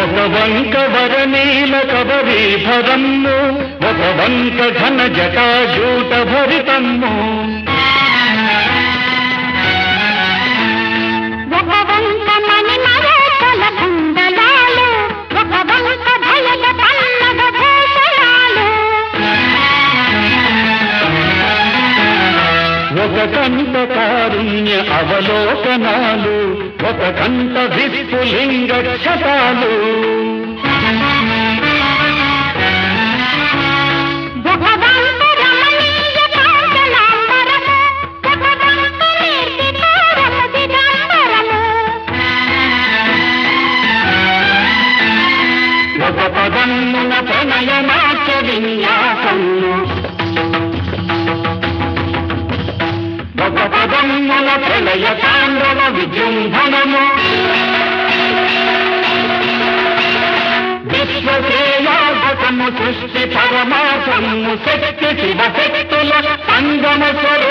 ఒక వంక వరనీల కబరీభరమ్ము ఒక వంక ఘన జటాజూట భరితమ్ము ఒక వంక మణి మరేతల కుండలాలు ఒక వంక భయద పల్లగ భూషణాలు ఒక కంట కారుణ్య అవలోకనాలు ఒక కంట విస్ఫులింగ క్షతాలు ఒక వంక రమణీయ కాంచనాంబరము ఒక వంక నిర్వికారము దిగంబరము ఒక పదమ్మున ప్రణయనాచ విన్యాసము ఒక పదమ్మున ప్రళయ తాండవ విజృంభణము విశ్వశ్రేయాసము సృష్టి పరమాసము శక్తి శివ శక్తుల సంగమ స్వరూప